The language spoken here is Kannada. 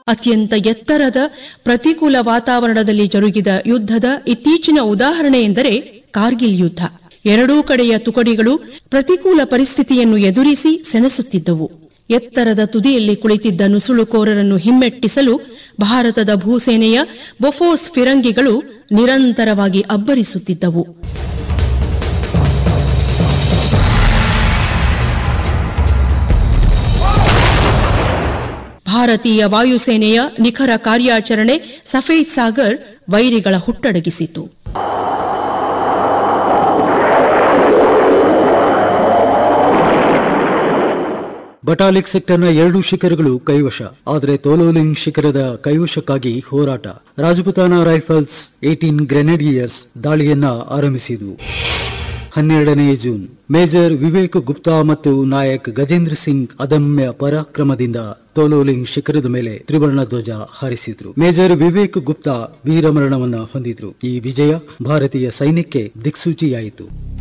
ಅತ್ಯಂತ ಎತ್ತರದ ಪ್ರತಿಕೂಲ ವಾತಾವರಣದಲ್ಲಿ ಜರುಗಿದ ಯುದ್ಧದ ಇತ್ತೀಚಿನ ಉದಾಹರಣೆ ಎಂದರೆ ಕಾರ್ಗಿಲ್ ಯುದ್ಧ ಎರಡೂ ಕಡೆಯ ತುಕಡಿಗಳು ಪ್ರತಿಕೂಲ ಪರಿಸ್ಥಿತಿಯನ್ನು ಎದುರಿಸಿ ಸೆಣಸುತ್ತಿದ್ದವು ಎತ್ತರದ ತುದಿಯಲ್ಲಿ ಕುಳಿತಿದ್ದ ನುಸುಳುಕೋರರನ್ನು ಹಿಮ್ಮೆಟ್ಟಿಸಲು ಭಾರತದ ಭೂಸೇನೆಯ ಬೊಫೋರ್ಸ್ ಫಿರಂಗಿಗಳು ನಿರಂತರವಾಗಿ ಅಬ್ಬರಿಸುತ್ತಿದ್ದವು ಭಾರತೀಯ ವಾಯುಸೇನೆಯ ನಿಖರ ಕಾರ್ಯಾಚರಣೆ ಸಫೇದ್ ಸಾಗರ್ ವೈರಿಗಳ ಹುಟ್ಟಡಗಿಸಿತು ಬಟಾಲಿಕ್ ಸೆಕ್ಟರ್ನ ಎರಡು ಶಿಖರಗಳು ಕೈವಶ ಆದರೆ ತೋಲೋಲಿಂಗ್ ಶಿಖರದ ಕೈವಶಕ್ಕಾಗಿ ಹೋರಾಟ ರಾಜಪುತಾನ ರೈಫಲ್ಸ್ ಏಟೀನ್ ಗ್ರೆನೇಡಿಯರ್ಸ್ ದಾಳಿಯನ್ನ ಆರಂಭಿಸಿದವು ಹನ್ನೆರಡನೇ ಜೂನ್ ಮೇಜರ್ ವಿವೇಕ್ ಗುಪ್ತಾ ಮತ್ತು ನಾಯಕ್ ಗಜೇಂದ್ರ ಸಿಂಗ್ ಅದಮ್ಯ ಪರಾಕ್ರಮದಿಂದ ತೋಲೋಲಿಂಗ್ ಶಿಖರದ ಮೇಲೆ ತ್ರಿವರ್ಣ ಧ್ವಜ ಹಾರಿಸಿದ್ರು ಮೇಜರ್ ವಿವೇಕ್ ಗುಪ್ತಾ ವೀರಮರಣವನ್ನ ಹೊಂದಿದ್ರು ಈ ವಿಜಯ ಭಾರತೀಯ ಸೈನ್ಯಕ್ಕೆ ದಿಕ್ಸೂಚಿಯಾಯಿತು